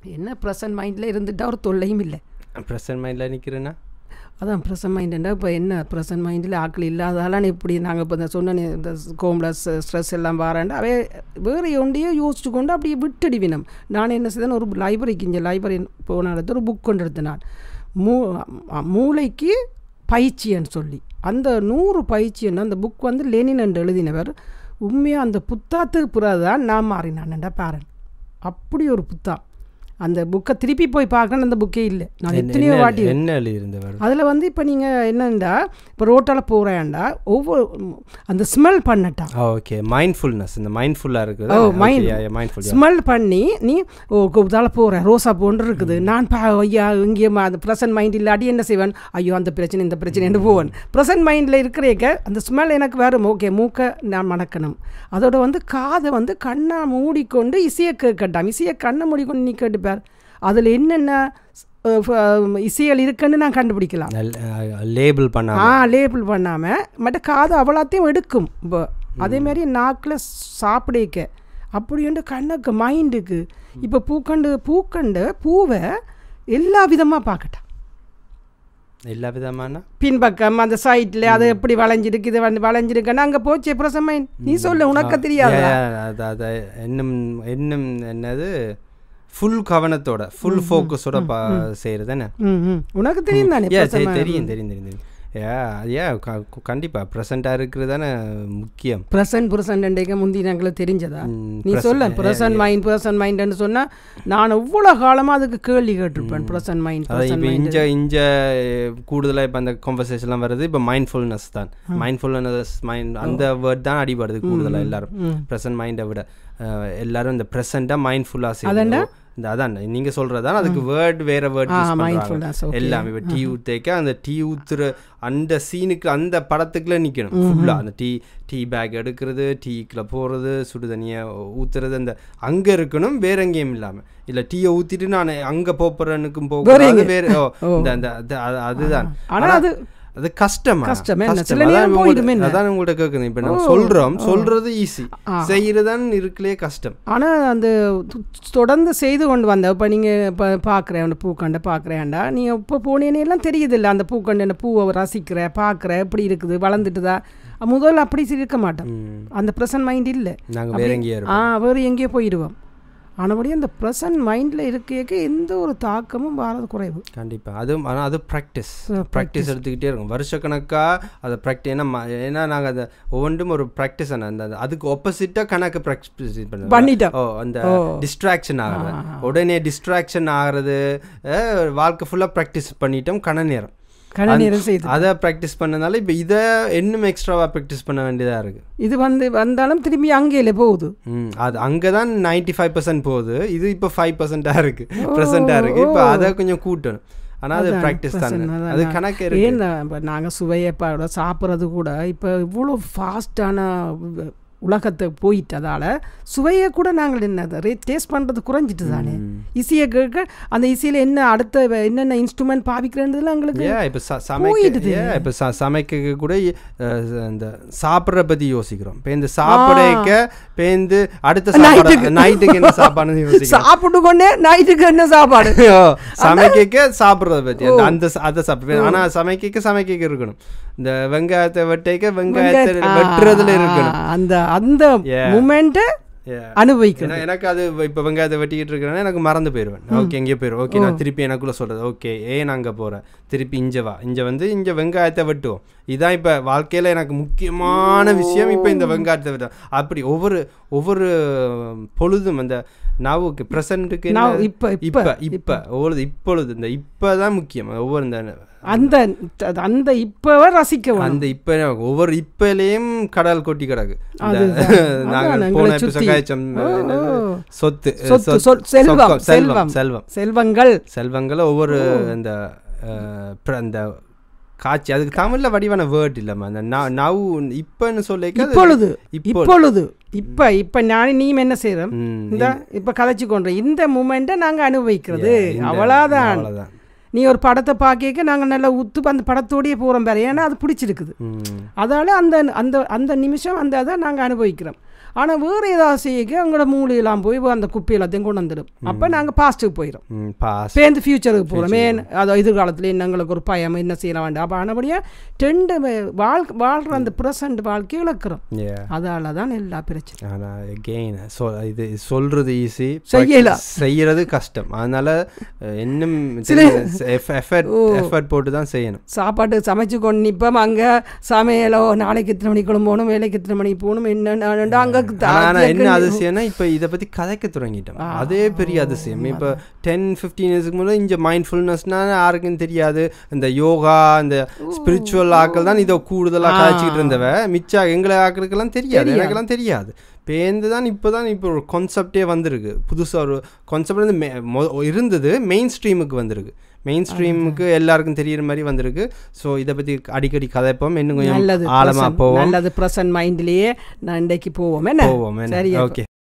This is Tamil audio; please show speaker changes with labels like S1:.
S1: என்ன ப்ரெசன்ட் மைண்டில் இருந்துட்டா ஒரு தொல்லையும் இல்லை
S2: ப்ரெசன்ட் மைண்டில் நிற்கிறேன்னா
S1: அதான் ப்ரெசன்ட் மைண்டுண்டா இப்போ என்ன ப்ரெசன்ட் மைண்டில் ஆக்கள் இல்லாதால இப்படி நாங்கள் இப்போ இந்த சொன்ன நீ இந்த கோம்லஸ் ஸ்ட்ரெஸ் எல்லாம் வாரேன்டா அவே வேறு ஒன்றையே யோசிச்சு கொண்டு அப்படியே விட்டுடுவினம் நான் என்ன செய்தேன் ஒரு லைப்ரரிக்கு இங்கே லைப்ரரி போன இடத்துல ஒரு புக் கொண்டு எடுத்தேன் நான் மூ அ- மூளைக்கு பயிற்சின்னு சொல்லி அந்த நூறு பயிற்சின்னு அந்த புக் வந்து லெனின் என்று எழுதினவர் உண்மையாக அந்த புத்தாத்துக்கு பிறகு தான் நான் மாறினான்டா பாரன் அப்படி ஒரு புத்தா அந்த புக்கை திருப்பி போய் பார்க்கணும் அந்த புக்கே இல்லை நான் எத்தனையோ
S2: என்ன-
S1: வாட்டி
S2: என்ன எழுதியிருந்தவர்
S1: அதில் வந்து இப்போ நீங்கள் என்னண்டா இப்போ ரோட்டால் போகிறேன்டா ஒவ்வொரு ம், அந்த ஸ்மெல் பண்ணட்டா
S2: ஓகே மைண்ட்ஃபுல்னஸ் இந்த மைண்ட்ஃபுல்லாக இருக்குது
S1: ஓ, mind-
S2: மைண்ட்ஃபுல்
S1: ஸ்மெல் பண்ணி நீ ஓ இதால் போகிறேன் ரோசா போன்று இருக்குது நான் பா ஐயா இங்கே அந்த ப்ரெசன்ட் மைண்ட் இல்லாட்டி என்ன செய்வேன் ஐயோ அந்த பிரச்சனை இந்த பிரச்சனைன்னு போவேன் ப்ரெசன்ட் மைண்டில் இருக்கிறேக்க அந்த ஸ்மெல் எனக்கு வரும் ஓகே மூக்கை நான் மணக்கணும் அதோட வந்து காதை வந்து கண்ணை மூடிக்கொண்டு இசையை கேட்கட்டாம் இசையை கண்ணை மூடிக்கொண்டு நீ கேட்டுப்பார் அதில் என்னென்ன அஹ், ஃப- இசைகள் இருக்குன்னு நான் கண்டுபிடிக்கலாம்
S2: லேபிள் பண்ண
S1: ஆ லேபிள் பண்ணாமல் மற்ற காது அவ்வளோத்தையும் எடுக்கும் இப்போ அதேமாரி நாக்கில் சாப்பிடக்க அப்படி வந்து கண்ணுக்கு மைண்டுக்கு இப்போ பூக்கண்டு பூக்கண்டு பூவை எல்லா விதமாக பார்க்கட்டான்
S2: எல்லா விதமான
S1: பின்பக்கம் அந்த சைட்டில் அது எப்படி வளைஞ்சிருக்கு இது வந்து வளைஞ்சிருக்குன்னு அங்கே போச்சு பிரசம் மைண்ட் நீ சொல்லு உனக்கு தெரியாது
S2: அது அது இன்னும் இன்னும் என்னது ஃபுல் கவனத்தோட ஃபுல் ஃபோக்கஸோட பா செய்கிறது தானே
S1: ம் ம் உனக்கு தெரியும் தானே
S2: ஏ
S1: present mind.
S2: தெரியும் தெரியும் தெரியும் தெரியும் ஏ ஏ கண்டிப்பாக ப்ரெசண்ட்டாக இருக்கிறது தானே முக்கியம்
S1: ப்ரெசன்ட் ப்ரெசன்ட் முந்தி எங்களுக்கு தெரிஞ்சதா
S2: ம்,
S1: நீ
S2: present-
S1: சொல்ல ப்ரெசன்ட் மைண்ட் ப்ரெசன்ட் மைண்ட்னு சொன்னா நான் எவ்வளோ காலமா அதுக்கு கேள்வி கேட்டிருப்பேன் ப்ரெசன்ட் மைண்ட்
S2: அதான்
S1: ப்ரெசன்ட்
S2: இப்போ
S1: மைண்ட்
S2: இஞ்ச இஞ்ச கூடுதலாக இப்போ அந்த கான்வர்சேஷன்லாம் வருது இப்போ மைண்ட்ஃபுல்னஸ் தான் மைண்ட்ஃபுல்னஸ் மைண்ட் அந்த வேர்ட் தான் அடிபடுது கூடுதலாக எல்லாரும் ப்ரெசன்ட் மைண்டை விட அஹ், எல்லாரும் இந்த ப்ரெசண்ட்டாக மைண்ட்ஃபுல்லாக செய்யணும் இந்த அதான் நீங்கள் சொல்கிறதான் அதுக்கு வேர்ட் வேற வேர்ட் யூஸ் பண்ணுறாங்க
S1: mindfulness, okay.
S2: எல்லாமே இப்போ டீ ஊற்றேக்க அந்த டீ ஊற்றுற அந்த சீனுக்கு அந்த படத்துக்குள்ள நிற்கணும் ஃபுல்லாக அந்த டீ டீ பேக் எடுக்கிறது டீக்குள்ள போகிறது சுடு தண்ணியை ஊற்றுறது அந்த அங்கே இருக்கணும் வேற எங்கேயும் இல்லாமல் இல்லை டீயை ஊற்றிட்டு நான் அங்கே போகிறனுக்கும் போகிறது வேறு ஓ இந்த அந்த அது- அது- அதுதான்
S1: ஆனா அது
S2: அது கஷ்டமா
S1: கஷ்டம் என்ன?
S2: கஷ்டம்.
S1: சில
S2: அதான்
S1: நேரம்
S2: உங்கள்ட்ட-
S1: போயிடுமே என்ன?
S2: அதான் உங்கள்ட்ட கேட்குறேன் இப்போ நம்ம சொல்றோம் சொல்றது ஈஸி செய்யறதான் இருக்கலே கஷ்டம்
S1: ஆனா அந்த து- தொடர்ந்து செய்து கொண்டு வந்த இப்போ நீங்கள் இப்போ பார்க்குறேன் அந்த பூக்கண்டை பார்க்குறேன்டா நீ இப்போ போனேனே எல்லாம் தெரியுதில்ல அந்த பூக்கண்டை அந்த பூவை ரசிக்கிற பார்க்குற எப்படி இருக்குது வளர்ந்துட்டுதா முதல்ல அப்படி இருக்க மாட்டோம்
S2: ம்.
S1: அந்த ப்ரெசன்ட் மைண்ட் இல்லை
S2: நாங்க வேற எங்கேயோ
S1: ஆ வேறு எங்கேயோ போயிடுவோம் ஆனபடி அந்த ப்ரெசன்ட் மைண்டில் இருக்க எந்த ஒரு தாக்கமும் வாரது குறைவு
S2: கண்டிப்பா அது ஆனா அது ப்ராக்டிஸ் ப்ராக்டிஸ் எடுத்துக்கிட்டே இருக்கும் வருஷக்கணக்கா அதை ப்ராக்டிஸ் ஏன்னா ம- ஏன்னா நாங்க அதை ஒவ்வொன்றும் ஒரு ப்ராக்டிஸ் அந்த அந்த அதுக்கு ஒப்போசிட்டா கணக்கு ப்ராக்டிஸ் பண்ணுவோம்
S1: பண்ணிட்டோம்
S2: ஓ அந்த டிஸ்ட்ராக்ஷன் ஆகுறது உடனே டிஸ்ட்ராக்ஷன் ஆகுறது அஹ், வாழ்க்கை ஃபுல்லா ப்ராக்டிஸ் பண்ணிட்டோம் கண நேரம்
S1: கன நேரம் செய்து
S2: அதை ப்ராக்டிஸ் பண்ணனால இப்போ இதை இன்னும் எக்ஸ்ட்ராவா ப்ராக்டிஸ் பண்ண வேண்டியதா இருக்கு
S1: இது வந்து வந்தாலும் திரும்பி அங்கேயில போகுது
S2: ம் அது அங்கே தான் நைன்டி ஃபைவ் பர்சன்ட் போகுது இது இப்போ ஃபைவ் பர்சன்ட்டாக இருக்குது ப்ரெசண்ட்டாக இருக்குது இப்போ அதை கொஞ்சம் கூட்டணும் ஆனால் அது ப்ராக்டிஸ் தானே
S1: அதான்,
S2: அது
S1: அதான்.
S2: கணக்கு இருக்கு
S1: ஏன் இப்போ நாங்கள் சுவையப்பாட சாப்பிட்றது கூட இப்போ இவ்வளோ ஃபாஸ்டான உலகத்தை போயிட்டதால சுவையை கூட நாங்கள் என்ன டேஸ்ட் பண்ணுறது குறைஞ்சிட்டு தானே இசையை கேட்க அந்த இசையில் என்ன அடுத்த வ- என்னென்ன இன்ஸ்ட்ருமெண்ட் பாவிக்கிறதுல எங்களுக்கு
S2: ஏன் இப்போ ச சமைக்க ஏன் இப்போ ச சமைக்க கூட அஹ், இந்த சாப்பிட்ற பற்றி யோசிக்கிறோம் இப்போ இந்த சாப்பிடக்க பேந்து அடுத்த சாப்பாடு நைட்டுக்கு என்ன சாப்பாடுன்னு யோசிக்கிறோம்
S1: சாப்பிட்டு கொண்டே நைட்டுக்கு என்ன சாப்பாடு
S2: ஓ, சமைக்க சாப்பிட்றத பற்றி அந்த அந்த ச- அதை சாப்பிடுவேன் ஆனால் சமைக்க சமைக்க இருக்கணும் இந்த வெங்காயத்தை வெட்டைக்க வெங்காயத்தை வெட்டுறதுல இருக்கணும்
S1: ஆ, அந்த அந்த மூமெண்ட்டை
S2: Yeah.
S1: அனுபவிக்கணும்
S2: ஏன்னா எனக்கு அது இப்போ வெங்காயத்தை வெட்டிக்கிட்டு இருக்கிறேன்னா எனக்கு மறந்து போயிடுவேன் ஓகே எங்கேயோ போயிடுவேன் ஓகே நான் திருப்பி எனக்குள்ள சொல்றது ஓகே ஏன் அங்கே போகிறேன் திருப்பி இஞ்ச வா இங்கே வந்து இங்கே வெங்காயத்தை வெட்டுவோம் இதான் இப்போ வாழ்க்கையில் எனக்கு முக்கியமான விஷயம் இப்போ இந்த வெங்காயத்தை வெட்ட அப்படி ஒவ்வொரு ஒவ்வொரு பொழுதும் அந்த நாவுக்கு ப்ரெசண்ட்டுக்கு
S1: Now, இப்ப, இப்ப,
S2: இப்போ இப்போ ஒவ்வொரு இப்பொழுது இந்த இப்போ தான் முக்கியம் ஒவ்வொரு இந்த
S1: அந்த அந்த இப்பவே ரசிக்க வேணும்.
S2: அந்த இப்ப ஒவ்வொரு இப்பலையும் கடல் கொட்டி கிடக்கு இந்த
S1: அதுதான்.
S2: நாங்க
S1: அதான்
S2: போன
S1: எங்களை
S2: episode
S1: சுத்தி.
S2: காய்ச்சோம், என்னது? சொத்து
S1: சொத்து,
S2: சொத்-
S1: சொல்- செல்வம்,
S2: சொக்கம், செல்வம்
S1: செல்வம்.
S2: செல்வம்
S1: செல்வங்கள்
S2: செல்வங்களை ஒவ்வொரு இந்த அஹ், பிர- அந்த காட்சி அதுக்கு தமிழ்ல வடிவான வேர்ட் இல்லம்மா அந்த ந- நவ் இப்பன்னு சொல்லிக்க அது-
S1: இப்பொழுது
S2: இப்போ
S1: இப்பொழுது இப்ப இப்ப நான் நீ என்ன செய்யறோம்
S2: ம்,
S1: இந்த இப்ப கதைச்சு கொண்டு இந்த மூமெண்ட்டை நாங்க அனுபவிக்கிறது
S2: இந்த-
S1: அவ்வளவுதான்
S2: அவ்வளவுதான்
S1: நீ ஒரு படத்தை பார்க்க நாங்கள் நல்லா உத்து அந்த படத்தோடயே போகிறோம் பாரு ஏன்னா அது பிடிச்சிருக்குது
S2: ம்
S1: அதால் அந்த அந்த அந்த நிமிஷம் அந்த அதை நாங்கள் அனுபவிக்கிறோம் ஆனால் வேறு ஏதாவது செய்ய எங்களோட மூளையெல்லாம் போய் அந்த குப்பை எல்லாத்தையும் கொண்டு வந்துடும் அப்போ நாங்கள் பாஸ்ட்டுக்கு போயிடும்
S2: ம் பாஸ்
S1: பேருந்து ஃபியூச்சருக்கு போகிறோம் ஏன் அதோ எதிர்காலத்தில் என்ன எங்களுக்கு ஒரு பயம் என்ன செய்யலாம் வேண்டாம் அப்போ ஆனபடியாக ரெண்டு வாழ் வாழ்கிற அந்த ப்ரெசண்ட் வாழ்க்கையை இழக்கிறோம்
S2: ஏ
S1: அதால தான் எல்லா பிரச்சனை
S2: ஆனால் எகெயின் சொ இது சொல்கிறது ஈஸி
S1: செய்யலாம்.
S2: செய்கிறது கஷ்டம் அதனால் இன்னும் எஃபர்ட் எஃபர்ட் போட்டு தான் செய்யணும்
S1: சாப்பாட்டு சமைச்சு கொண்டு நிற்போம் அங்கே சமையலோ நாளைக்கு எத்தனை மணிக்கு போகணும் வேலைக்கு எத்தனை மணிக்கு போகணும் என்னென்ன அங்கே
S2: ஆனா என்ன அதிசயம்னா இப்போ இதை பற்றி கதைக்க தொடங்கிட்டோம் அதே பெரிய அதிசயம் இப்போ டென் ஃபிஃப்டீன் இயர்ஸ்க்கு முன்னாடி இங்கே மைண்ட்ஃபுல்னஸ்னா யாருக்கும் தெரியாது இந்த யோகா இந்த ஸ்பிரிச்சுவல் ஆக்கள் தான் இதை கூடுதலாக கதைச்சிக்கிட்டு இருந்தவ மிச்சா எங்களை ஆக்களுக்கெல்லாம் தெரியாது எனக்கெல்லாம் தெரியாது பேருந்து தான் இப்போ தான் இப்போ ஒரு கான்செப்டே வந்திருக்கு புதுசாக ஒரு கான்செப்ட் வந்து மே- மொ- இருந்தது மெயின் ஸ்ட்ரீமுக்கு வந்திருக்கு மெயின் ஸ்ட்ரீமுக்கு எல்லாருக்கும் தெரியிற மாதிரி வந்திருக்கு ஸோ இதை பற்றி அடிக்கடி கதைப்போம் இன்னும்
S1: நல்லது
S2: கொஞ்சம் ஆழமாக
S1: present-
S2: போவோம்
S1: நல்லது ப்ரெசன்ட் மைண்ட்லேயே நான் இன்றைக்கு போவோம் என்ன
S2: போவோம் என்ன
S1: சரியா
S2: ஓகே